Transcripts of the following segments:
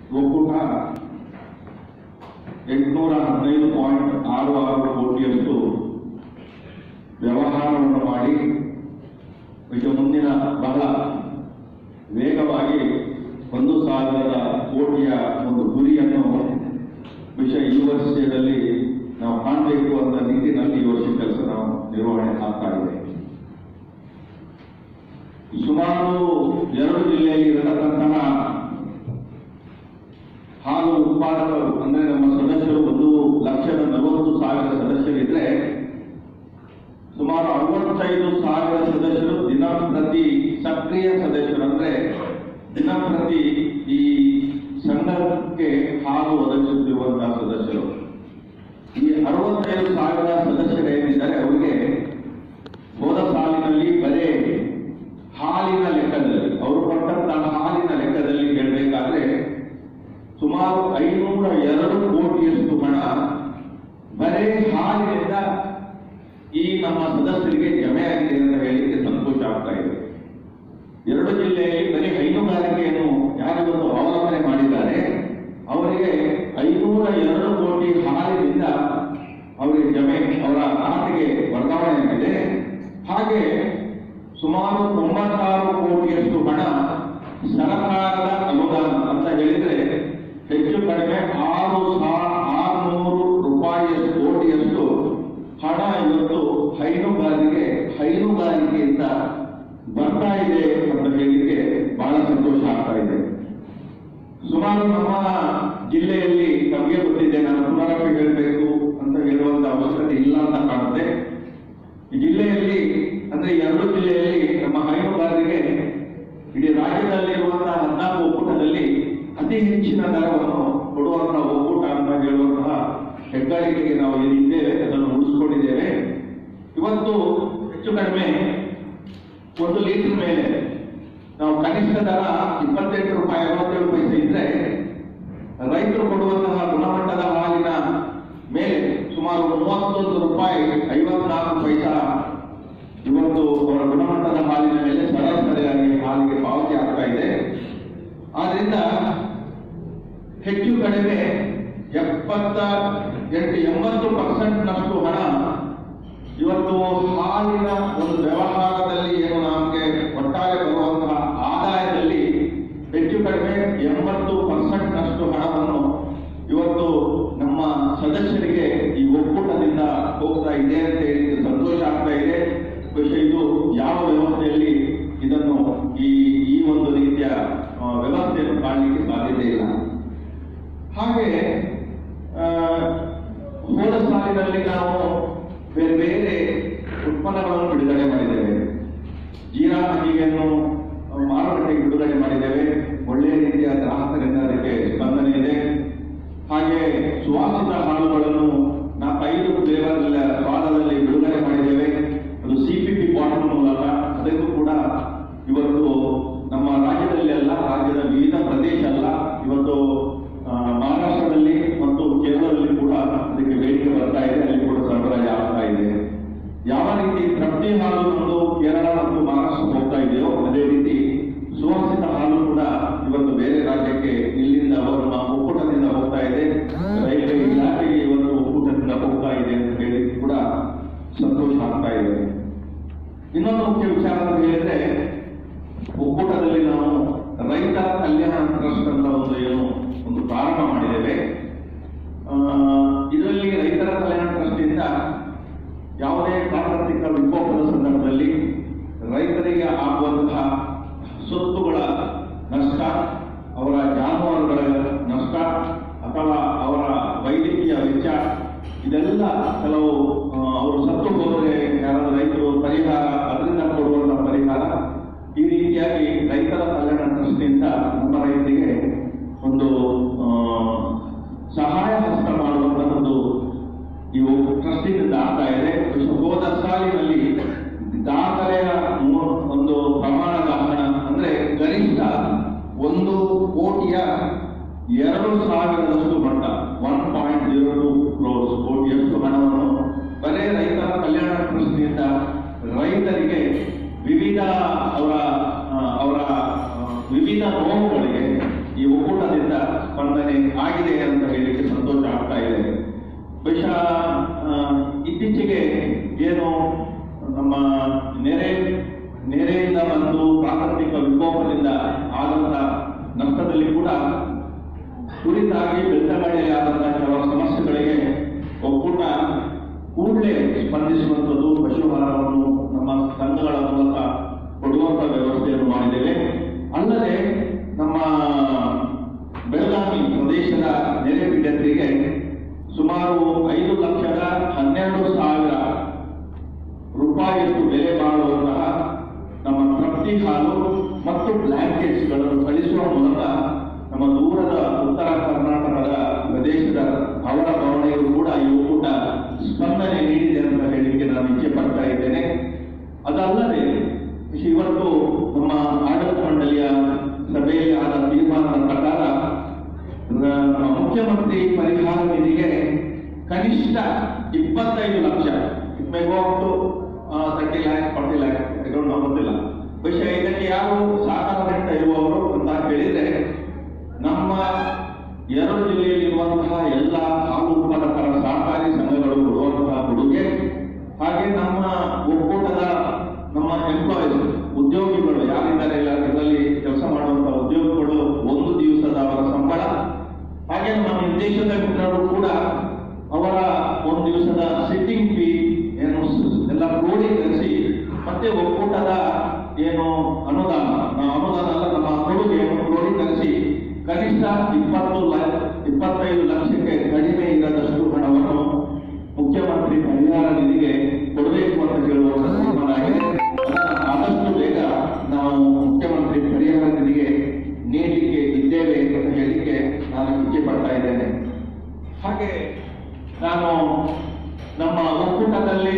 ಒಕ್ಕೂಟ ಎಂಟುನೂರ ಹದಿನೈದು ಪಾಯಿಂಟ್ ಆರು ಆರು ಕೋಟಿಯಷ್ಟು ವ್ಯವಹಾರವನ್ನು ಮಾಡಿ ಇದು ಮುಂದಿನ ಬಹಳ ವೇಗವಾಗಿ ಒಂದು ಸಾವಿರದ ಕೋಟಿಯ ಒಂದು ಗುರಿಯನ್ನು ವಿಷಯ ಈ ವರ್ಷದಲ್ಲಿ ನಾವು ಕಾಣಬೇಕು ಅಂತ ನಿಟ್ಟಿನಲ್ಲಿ ಈ ವರ್ಷ ಕೆಲಸ ನಾವು ನಿರ್ವಹಣೆ ಆಗ್ತಾ ಇದೆ ಸುಮಾರು ಎರಡು ಜಿಲ್ಲೆಯಲ್ಲಿ ಇರತಕ್ಕಂತಹ ಹಾಲು ಉತ್ಪಾದಕರು ಅಂದ್ರೆ ನಮ್ಮ ಸದಸ್ಯರು ಒಂದು ಲಕ್ಷದ ನಲವತ್ತು ಸಾವಿರ ಸದಸ್ಯರಿದ್ರೆ ಸುಮಾರು ಅರವತ್ತೈದು ಸಾವಿರ ಸದಸ್ಯರು ದಿನಪ್ರತಿ ಸಕ್ರಿಯ ಸದಸ್ಯರು ಅಂದ್ರೆ ದಿನಪ್ರತಿ ಈ ಸಂಘಕ್ಕೆ ಹಾಲು ಒದಗಿಸುತ್ತಿರುವಂತಹ ಸದಸ್ಯರು ಈ ಅರವತ್ತೈದು ಸಾವಿರ ಸದಸ್ಯರು ಏನಿದ್ದಾರೆ ಅವರಿಗೆ ಹೋದ ಸಾಲಿನಲ್ಲಿ ಬರೇ ಹಾಲಿನ ಲೆಕ್ಕದಲ್ಲಿ ಅವರು ಕೊಟ್ಟಂತಹ ಹಾಲಿನ ಲೆಕ್ಕದಲ್ಲಿ ಹೇಳಬೇಕಾದ್ರೆ ಸುಮಾರು ಐನೂರ ಎರಡು ಕೋಟಿಯಷ್ಟು ಹಣ ಬರೇ ಹಾಲಿನಿಂದ ಈ ನಮ್ಮ ಸದಸ್ಯರಿಗೆ ಜಮೆ ಆಗಿದೆ ಅಂತ ಹೇಳಿಕ್ಕೆ ಸಂತೋಷ ಆಗ್ತಾ ಇದೆ ಎರಡು ಜಿಲ್ಲೆಯಲ್ಲಿ ಬರೀ ಹೈನುಗಾರಿಕೆಯನ್ನು ಯಾರಿಗೊಂದು ಅವಲಂಬನೆ ಮಾಡಿದ್ದಾರೆ ಅವರಿಗೆ ಐನೂರ ಎರಡು ಕೋಟಿ ಹಾಲಿನಿಂದ ಅವರಿಗೆ ಜಮೆ ಅವರ ಖಾತೆಗೆ ವರ್ಗಾವಣೆ ಆಗಿದೆ ಹಾಗೆ ಸುಮಾರು ತೊಂಬತ್ತಾರು ಕೋಟಿಯಷ್ಟು ಹಣ ಸರ್ಕಾರದ ಅನುದಾನ ಅಂತ ಹೇಳಿದ್ರೆ ಹೆಚ್ಚು ಕಡಿಮೆ ಆರು ಸಾವಿರ ಆರುನೂರು ರೂಪಾಯಿಯಷ್ಟು ಕೋಟಿಯಷ್ಟು ಹಣ ಇವತ್ತು ಹೈನುಗಾರಿಕೆ ಹೈನುಗಾರಿಕೆಯಿಂದ ಬರ್ತಾ ಇದೆ ಅಂತ ಹೇಳಿಕ್ಕೆ ಬಹಳ ಸಂತೋಷ ಆಗ್ತಾ ಇದೆ ಸುಮಾರು ನಮ್ಮ ಜಿಲ್ಲೆಯಲ್ಲಿ ನಮಗೆ ಗೊತ್ತಿದೆ ನಾನು ಪುನರಾವರ್ತಿ ಹೇಳಬೇಕು ಅಂತ ಹೇಳುವಂತ ಅವಶ್ಯಕತೆ ಇಲ್ಲ ಅಂತ ಕಾಣುತ್ತೆ ಈ ಜಿಲ್ಲೆಯಲ್ಲಿ ಅಂದ್ರೆ ಈ ಎರಡು ಜಿಲ್ಲೆಯಲ್ಲಿ ನಮ್ಮ ಹೈನುಗಾರರಿಗೆ ಇಡೀ ರಾಜ್ಯದಲ್ಲಿರುವಂತಹ ಹದಿನಾಲ್ಕು ಒಕ್ಕೂಟದಲ್ಲಿ ಅತಿ ಹೆಚ್ಚಿನ ದರವನ್ನು ಕೊಡುವಂತಹ ಒಕ್ಕೂಟ ಅಂತ ಹೇಳುವಂತಹ ಹೆಗ್ಗಳಿಕೆಗೆ ನಾವು ಏನಿದ್ದೇವೆ ಅದನ್ನು ಉಳಿಸ್ಕೊಂಡಿದ್ದೇವೆ ಇವತ್ತು ಹೆಚ್ಚು ಕಡಿಮೆ ಒಂದು ಲೀಟರ್ ಮೇಲೆ ನಾವು ಕನಿಷ್ಠ ದರ ಇಪ್ಪತ್ತೆಂಟು ರೂಪಾಯಿ ಅರವತ್ತೇಳು ಪೈಸೆ ಇದ್ರೆ ರೈತರು ಕೊಡುವಂತಹ ಗುಣಮಟ್ಟದ ಹಾಲಿನ ಮೇಲೆ ಸುಮಾರು ಮೂವತ್ತೊಂದು ರೂಪಾಯಿ ಐವತ್ನಾಲ್ಕು ಪೈಸಾ ಇವತ್ತು ಅವರ ಗುಣಮಟ್ಟದ ಹಾಲಿನ ಮೇಲೆ ಸರಾಸರಿಯಾಗಿ ಹಾಲಿಗೆ ಪಾವತಿ ಆಗ್ತಾ ಇದೆ ಆದ್ರಿಂದ ಹೆಚ್ಚು ಕಡಿಮೆ ಎಪ್ಪತ್ತ ಎಂಟು ಎಂಬತ್ತು ಪರ್ಸೆಂಟ್ನಷ್ಟು ಹಣ ಇವತ್ತು ಹಾಲಿನ ಒಂದು ವ್ಯವಹಾರದಲ್ಲಿ ಏನು ನಮಗೆ ಒಟ್ಟಾರೆ ಬರುವಂತಹ ಆದಾಯದಲ್ಲಿ ಹೆಚ್ಚು ಕಡಿಮೆ ಎಂಬತ್ತು ಪರ್ಸೆಂಟ್ನಷ್ಟು ಹಣವನ್ನು ಇವತ್ತು ನಮ್ಮ ಸದಸ್ಯರಿಗೆ ಈ ಒಕ್ಕೂಟದಿಂದ ಹೋಗ್ತಾ ಇದೆ ಅಂತ ಹೇಳಿ ಸಂತೋಷ ಆಗ್ತಾ ಇದೆ ಬಹುಶಃ ಇದು ಯಾವ ವ್ಯವಸ್ಥೆಯಲ್ಲಿ ಇದನ್ನು ಈ ಈ ಒಂದು ರೀತಿಯ ಆ, ವ್ಯವಸ್ಥೆಯನ್ನು ಕಾಣಲಿಕ್ಕೆ ಸಾಧ್ಯತೆ ಇಲ್ಲ ಹಾಗೆ ಆ, ಹೋದ ಸಾಲಿನಲ್ಲಿ ನಾವು ಬೇರೆ ಬೇರೆ ಉತ್ಪನ್ನಗಳನ್ನು ಬಿಡುಗಡೆ ಮಾಡಿದ್ದೇವೆ ಜೀರಾ ಹಣ್ಣಿಗೆಯನ್ನು ಮಾರುಕಟ್ಟೆಗೆ ಬಿಡುಗಡೆ ಮಾಡಿದ್ದೇವೆ ಒಳ್ಳೆಯ ರೀತಿಯ ಗ್ರಾಹಕರಿಂದ ಅದಕ್ಕೆ ಸ್ಪಂದನೆ ಇದೆ ಹಾಗೆ ಸುವಾಸಿತ ಹಾಲುಗಳನ್ನು ನಾಲ್ಕೈದು ಫ್ಲೇವರ್ ಸ್ವಾದದಲ್ಲಿ ಬಿಡುಗಡೆ ಮಾಡಿದ್ದೇವೆ ಅದು ಸಿಪಿಪಿ ಬಾಟಲ್ ಮೂಲಕ ಅದಕ್ಕೂ ಕೂಡ ಇವತ್ತು ನಮ್ಮ ರಾಜ್ಯದಲ್ಲಿ ಅಲ್ಲ ರಾಜ್ಯದ ವಿವಿಧ ಪ್ರದೇಶ ಅಲ್ಲ ಇವತ್ತು ಆ, ಮಹಾರಾಷ್ಟ್ರದಲ್ಲಿ ಮತ್ತು ಕೇರಳದಲ್ಲಿ ಕೂಡ ಅದಕ್ಕೆ ಬೇಡಿಕೆ ಬರ್ತಾ ಇದೆ ಅಲ್ಲಿ ಕೂಡ ಸರಬರಾಜು ಆಗ್ತಾ ಇದೆ ಯಾವ ರೀತಿ ತೃಪ್ತಿ ಹಾಲು ನಮ್ಮದು ಕೇರಳ ಮತ್ತು ಮಹಾರಾಷ್ಟ್ರ ಹೋಗ್ತಾ ಇದೆಯೋ ಅದೇ ರೀತಿ ಸುವಾಸಿತ ಹಾಲು ಕೂಡ ಇವತ್ತು ಬೇರೆ ರಾಜ್ಯಕ್ಕೆ ಇಲ್ಲಿಂದ ಅವರು ನಮ್ಮ ಒಕ್ಕೂಟದಿಂದ ಹೋಗ್ತಾ ಇದೆ ರೈಲ್ವೆ ಇಲಾಖೆಗೆ ಇವತ್ತು ಒಕ್ಕೂಟದಿಂದ ಹೋಗ್ತಾ ಇದೆ ಅಂತ ಹೇಳಿ ಕೂಡ ಸಂತೋಷ ಆಗ್ತಾ ಇದೆ ಇನ್ನೊಂದು ಮುಖ್ಯ ವಿಚಾರ ಅಂತ ಹೇಳಿದ್ರೆ ಒಕ್ಕೂಟದಲ್ಲಿ ನಾವು ರೈತ ಕಲ್ಯಾಣ ಟ್ರಸ್ಟ್ ಅಂತ ಒಂದು ಏನು ಒಂದು ಪ್ರಾರಂಭ ಮಾಡಿದ್ದೇವೆ ಆ, ಇದರಲ್ಲಿ ರೈತರ ಕಲ್ಯಾಣ ಟ್ರಸ್ಟ್ ಇಂದ ಯಾವುದೇ ಪ್ರಾಕೃತಿಕ ವಿಕೋಪದ ಸಂದರ್ಭದಲ್ಲಿ ರೈತರಿಗೆ ಆಗುವಂತಹ ಸೊತ್ತುಗಳ ನಷ್ಟ ಅವರ ಜಾನುವಾರುಗಳ ನಷ್ಟ ಅಥವಾ ಅವರ ವೈದ್ಯಕೀಯ ವೆಚ್ಚ ಇದೆಲ್ಲ ಕೆಲವು ಆ, ಅವರು ಸತ್ತು ಹೋದರೆ ಯಾರಾದರೂ ರೈತರು ಪರಿಹಾರ ಅದರಿಂದ ಕೊಡುವಂತಹ ಪರಿಹಾರ ಈ ರೀತಿಯಾಗಿ ರೈತರ ಕಲ್ಯಾಣ ಟ್ರಸ್ಟ್ನಿಂದ ನಮ್ಮ ರೈತರಿಗೆ ಒಂದು ಆ, ಸಹಾಯ ಹಸ್ತ ಮಾಡುವಂತಹ ಒಂದು ಇವು ಟ್ರಸ್ಟಿನಿಂದ ಆಗ್ತಾ ಇದೆ ಹೋದ ಸಾಲಿನಲ್ಲಿ ದಾಖಲೆಯ ಮೂ- ಒಂದು ಪ್ರಮಾಣದ ಹಣ ಅಂದ್ರೆ ಗರಿಷ್ಠ ಒಂದು ಕೋಟಿಯ ಎರಡು ಸಾವಿರದಷ್ಟು ಮಟ್ಟ one point zero two crores ಕೋಟಿಯಷ್ಟು ಹಣವನ್ನು ಬರೇ ರೈತರ ಕಲ್ಯಾಣ ಟ್ರಸ್ಟ್ನಿಂದ ರೈತರಿಗೆ ವಿವಿಧ ಅವರ ಆ, ಅವರ ಆ, ವಿವಿಧ ನೋವುಗಳಿಗೆ ಈ ಒಕ್ಕೂಟದಿಂದ ವಿಕೋಪದಿಂದ ಆದಂತ ನಷ್ಟದಲ್ಲಿ ಕೂಡ ಕುರಿತಾಗಿ ಬೆಳ್ತಂಗಡಿಯಲ್ಲಿ ಆದಂತಹ ಕೆಲವು ಸಮಸ್ಯೆಗಳಿಗೆ ಒಕ್ಕೂಟ ಕೂಡಲೇ ಸ್ಪಂದಿಸುವಂಥದ್ದು ಪಶುಹಾರವನ್ನು ನಮ್ಮ ಸಂಘಗಳ ಮೂಲಕ ಕೊಡುವಂತ ವ್ಯವಸ್ಥೆಯನ್ನು ಮಾಡಿದ್ದೇವೆ ಅಲ್ಲದೆ ನಮ್ಮ ಬೆಳಗಾವಿ ಪ್ರದೇಶದ ನೆರೆ ಪೀಡಿತರಿಗೆ ಸುಮಾರು ಐದು ಲಕ್ಷದ ಹನ್ನೆರಡು ಸಾವಿರ ರೂಪಾಯಿಯಷ್ಟು ಬೆಲೆ ಬಾಳುವಂತಹ ನಮ್ಮ ತೃಪ್ತಿ ಹಾಲು ಮತ್ತು ಬ್ಲಾಂಕೆಟ್ಸ್ಗಳನ್ನು ಕಳಿಸುವ ಮೂಲಕ ನಮ್ಮ ದೂರದ ಉತ್ತರ ಕರ್ನಾಟಕದ ಪ್ರದೇಶದ ಅವರ ಭವನೆಯು ಕೂಡ ಈ ಒಕ್ಕೂಟ ಸ್ಪಂದನೆ ನೀಡಿದೆ ಅಂತ ಹೇಳಲಿಕ್ಕೆ ನಾನು ಇಚ್ಛೆ ಪಡ್ತಾ ಇದ್ದೇನೆ ಅದಲ್ಲದೆ ಇವತ್ತು ನಮ್ಮ ಆಡಳಿತ ಮಂಡಳಿಯ ಸಭೆಯಲ್ಲಿ ಆದ ತೀರ್ಮಾನದ ಪ್ರಕಾರ ನಮ್ಮ ಮುಖ್ಯಮಂತ್ರಿ ಪರಿಹಾರ ನಿಧಿಗೆ ಕನಿಷ್ಠ ಇಪ್ಪತ್ತೈದು lakh it may go up to thirty lakh forty lakh don't know ಗೊತ್ತಿಲ್ಲ ಬಹುಶಃ ಇದಕ್ಕೆ ಯಾರು ಸಹಕಾರ ನೀಡ್ತಾ ಇರುವವರು ಅಂತ ಹೇಳಿದ್ರೆ ನಮ್ಮ ಎರಡು ಜಿಲ್ಲೆಯಲ್ಲಿರುವಂತಹ ಎಲ್ಲ ಹಾಲು ಉತ್ಪಾದಕರ ಸಹಕಾರಿ ಸಂಘಗಳು ಕೊಡುವಂತಹ ಕೊಡುಗೆ ಹಾಗೆ ನಮ್ಮ ಒಕ್ಕೂಟದ ನಮ್ಮ ಎಂಪ್ಲಾಯೀಸ್ ಉದ್ಯೋಗಿಗಳು ಯಾರಿದ್ದಾರೆ ಇಲ್ಲ ಇದರಲ್ಲಿ ಕೆಲಸ ಮಾಡುವಂತಹ ಉದ್ಯೋಗಿಗಳು ಒಂದು ದಿವಸದ ಅವರ ಸಂಬಳ ಹಾಗೆ ನಮ್ಮ ನಿರ್ದೇಶಕ ಮಿತ್ರರು ಕೂಡ ಅವರ ಒಂದು ದಿವಸದ ಸಿಟ್ಟಿಂಗ್ ಫೀ ಏನು ಸ- ಎಲ್ಲ ಕ್ರೋಢೀಕರಿಸಿ ಮತ್ತೆ ಒಕ್ಕೂಟದ ಏನು ಅನುದಾನ ನಾವು ಅನುದಾನ ಅಲ್ಲ ನಮ್ಮ ಕೊಡುಗೆಯನ್ನು ಕ್ರೋಢೀಕರಿಸಿ ಕನಿಷ್ಠ ಇಪ್ಪತ್ತು ಲ ಇಪ್ಪತ್ತೈದು ಲಕ್ಷಕ್ಕೆ ಕಡಿಮೆ ಇರದಷ್ಟು ಹಣವನ್ನು ಮುಖ್ಯಮಂತ್ರಿ ಪರಿಹಾರ ನಿಧಿಗೆ ಕೊಡಬೇಕು ಅಂತ ಹೇಳುವ ತೀರ್ಮಾನ ಆಗಿದೆ ಅದನ್ನ ಆದಷ್ಟು ಬೇಗ ನಾವು ಮುಖ್ಯಮಂತ್ರಿ ಪರಿಹಾರ ನಿಧಿಗೆ ನೀಡಲಿಕ್ಕೆ ಇದ್ದೇವೆ ಅಂತ ಹೇಳಿಕ್ಕೆ ನಾನು ಇಚ್ಛೆ ಪಡ್ತಾ ಇದ್ದೇನೆ ಹಾಗೆ ನಾನು ನಮ್ಮ ಒಕ್ಕೂಟದಲ್ಲಿ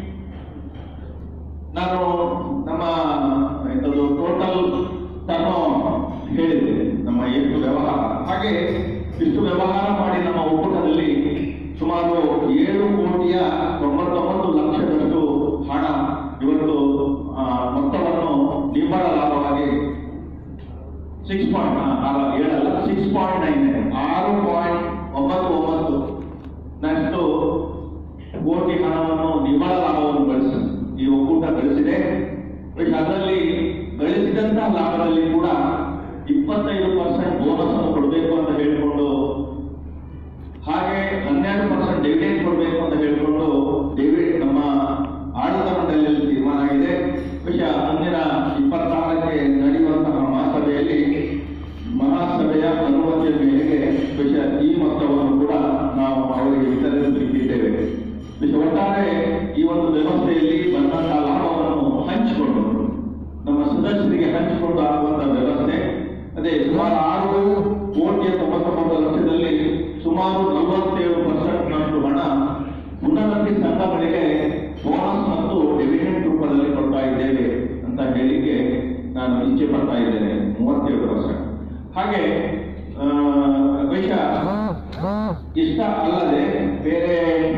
ನಾನು ನಮ್ಮ ಎಂಥದ್ದು ಟೋಟಲ್ ಟರ್ನ್ ಹೇಳಿದೆ ನಮ್ಮ ಎಷ್ಟು ವ್ಯವಹಾರ ಹಾಗೆ ಇಷ್ಟು ವ್ಯವಹಾರ ಮಾಡಿ ನಮ್ಮ ಒಕ್ಕೂಟದಲ್ಲಿ ಸುಮಾರು ಏಳು ಕೋಟಿಯ ತೊಂಬತ್ತೊಂಬತ್ತು ಲಕ್ಷದಷ್ಟು ಹಣ ಇವತ್ತು ಆ, ಮೊತ್ತವನ್ನು ನಿವ್ವಳ ಲಾಭವಾಗಿ ಸಿಕ್ಸ್ ಪಾಯಿಂಟ್ ಏಳಲ್ಲ ಸಿಕ್ಸ್ ಪಾಯಿಂಟ್ ನೈನ್ ಆರು ಪಾಯಿಂಟ್ ಒಂಬತ್ತು ಒಂಬತ್ತು ನಷ್ಟು ಕೋಟಿ ಹಣವನ್ನು ನಿವ್ವಳ ಲಾಭವನ್ನು ಗಳಿಸಿ ಈ ಒಕ್ಕೂಟ ಗಳಿಸಿದೆ ಬಟ್ ಅದರಲ್ಲಿ ಗಳಿಸಿದಂತಹ ಲಾಭದಲ್ಲಿ ಕೂಡ ಇಪ್ಪತ್ತೈದು ಪರ್ಸೆಂಟ್ ಬೋನಸ್ ಅನ್ನು ಕೊಡಬೇಕು ಅಂತ ಹೇಳಿಕೊಂಡು ಹಾಗೆ ಹನ್ನೆರಡು ಪರ್ಸೆಂಟ್ ಡಿವಿಡೆಂಡ್ ಕೊಡಬೇಕು ಅಂತ ಹೇಳಿಕೊಂಡು ಡಿವಿಡ್ ನಮ್ಮ ಆಡಳಿತ ಮಂಡಳಿಯಲ್ಲಿ ತೀರ್ಮಾನ ಆಗಿದೆ ವಿಷಯ ಮುಂದಿನ ಇಪ್ಪತ್ತಾರಕ್ಕೆ ನಡೆಯುವಂತಹ ಮಹಾಸಭೆಯಲ್ಲಿ ಮಹಾಸಭೆಯ ಅನುಮತಿಯ ಮೇರೆಗೆ ವಿಷಯ ಈ ಮೊತ್ತವನ್ನು ಕೂಡ ನಾವು ಅವರಿಗೆ ವಿತರಿಸಲಿಕ್ಕಿದ್ದೇವೆ ವಿಷಯ ಒಟ್ಟಾರೆ ಈ ಒಂದು ವ್ಯವಸ್ಥೆಯಲ್ಲಿ ಬಂದಂತಹ ಲಾಭವನ್ನು ಹಂಚಿಕೊಂಡು ನಮ್ಮ ಸದಸ್ಯರಿಗೆ ಹಂಚಿಕೊಂಡು ಆಗುವಂತಹ ವ್ಯವಸ್ಥೆ ಅದೇ ಸುಮಾರು ಆರು ಕೋಟಿಯ ತೊಂಬತ್ತೊಂಬತ್ತು ಲಕ್ಷದಲ್ಲಿ ಸುಮಾರು ನಲವತ್ತೇಳು ಪರ್ಸೆಂಟ್ ನಷ್ಟು ಹಣ ಉನ್ನತಿ ಸಂಘಗಳಿಗೆ ಬೋನಸ್ ಮತ್ತು ಡಿವಿಡೆಂಡ್ ರೂಪದಲ್ಲಿ ಕೊಡ್ತಾ ಇದ್ದೇವೆ ಅಂತ ಹೇಳಿಕೆ ನಾನು ಇಚ್ಛೆ ಪಡ್ತಾ ಇದ್ದೇನೆ ಮೂವತ್ತೇಳು ಪರ್ಸೆಂಟ್ ಹಾಗೆ ಆ, ವಿಷಯ ಇಷ್ಟ ಅಲ್ಲದೆ ಬೇರೆ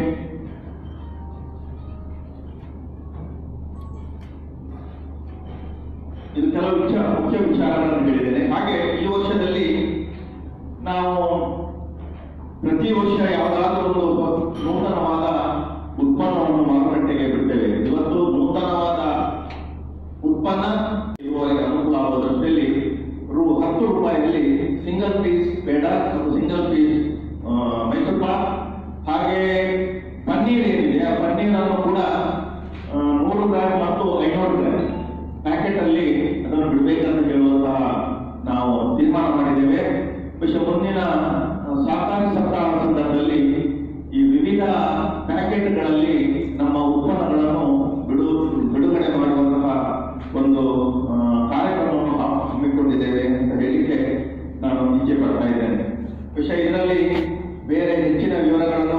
ಇದು ಕೆಲವು ವಿಚಾರ ಮುಖ್ಯ ವಿಚಾರಗಳನ್ನು ಹೇಳಿದ್ದೇನೆ ಹಾಗೆ ಈ ವರ್ಷದಲ್ಲಿ ನಾವು ಪ್ರತಿ ವರ್ಷ ಯಾವುದಾದ್ರೂ ಒಂದು ನೂತನವಾದ ಉತ್ಪನ್ನವನ್ನು ಮಾರುಕಟ್ಟೆಗೆ ಬಿಡ್ತೇವೆ ಇವತ್ತು ನೂತನವಾದ ಉತ್ಪನ್ನ ಇರುವವರಿಗೆ ಅನುಕೂಲ ಆಗುವ ದೃಷ್ಟಿಯಲ್ಲಿ ರು ಹತ್ತು ರೂಪಾಯಿಯಲ್ಲಿ ಸಿಂಗಲ್ ಪೀಸ್ ಬೇಡ ಮತ್ತು ಸಿಂಗಲ್ ಪೀಸ್ ಮೈಸೂರು ಪಾಕ್ ಹಾಗೆ ಪನ್ನೀರ್ ಏನಿದೆ ಆ ಪನ್ನೀರನ್ನು ಕೂಡ ಆ, ನೂರು ಗ್ರಾಮ್ ಮತ್ತು ಐನೂರು ಗ್ರಾಮ್ ಪ್ಯಾಕೆಟ್ ಅಲ್ಲಿ ಅದನ್ನು ಬಿಡಬೇಕಂತ ಹೇಳುವಂತಹ ನಾವು ತೀರ್ಮಾನ ಮಾಡಿದ್ದೇವೆ ವಿಷಯ ಮುಂದಿನ ಆ, ಸಹಕಾರಿ ಸಪ್ತಾಹ ಸಂದರ್ಭದಲ್ಲಿ ಈ ವಿವಿಧ ಪ್ಯಾಕೆಟ್ಗಳಲ್ಲಿ ನಮ್ಮ ಉತ್ಪನ್ನಗಳನ್ನು ಬಿಡು ಬಿಡುಗಡೆ ಮಾಡುವಂತಹ ಒಂದು ಆ, ಕಾರ್ಯಕ್ರಮವನ್ನು ನಾವು ಹಮ್ಮಿಕೊಂಡಿದ್ದೇವೆ ಅಂತ ಹೇಳಿಕ್ಕೆ ನಾನು ಇಚ್ಛೆ ಪಡ್ತಾ ಇದ್ದೇನೆ ವಿಷಯ ಇದರಲ್ಲಿ ಬೇರೆ ಹೆಚ್ಚಿನ ವಿವರಗಳನ್ನು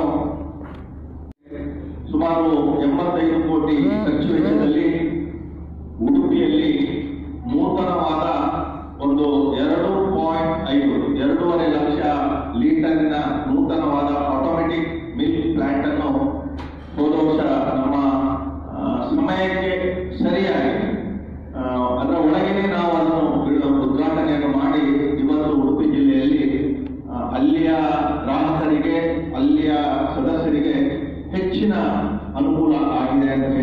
ಸುಮಾರು ಎಂಬತ್ತೈದು ಕೋಟಿ ಖರ್ಚು ವೆಚ್ಚದಲ್ಲಿ ಉಡುಪಿಯಲ್ಲಿ ನೂತನವಾದ ಒಂದು ಎರಡು ಪಾಯಿಂಟ್ ಐದು ಎರಡೂವರೆ ಲಕ್ಷ ಲೀಟರಿನ ನೂತನವಾದ ಆಟೋಮೆಟಿಕ್ ಮಿಲ್ಕ್ ಪ್ಲಾಂಟ್ ಅನ್ನು ಹೋದ ವರ್ಷ ನಮ್ಮ ಆ, ಸಮಯಕ್ಕೆ ಸರಿಯಾಗಿ ಆ, ಅದರ ಒಳಗೇನೆ ನಾವು ಅದನ್ನು ಬಿಡು- ಉದ್ಘಾಟನೆಯನ್ನು ಮಾಡಿ ಇವತ್ತು ಉಡುಪಿ ಜಿಲ್ಲೆಯಲ್ಲಿ ಆ, ಅಲ್ಲಿಯ ಗ್ರಾಹಕರಿಗೆ ಅಲ್ಲಿಯ ಸದಸ್ಯರಿಗೆ ಹೆಚ್ಚಿನ ಅನುಕೂಲ ಆಗಿದೆ ಅಂತ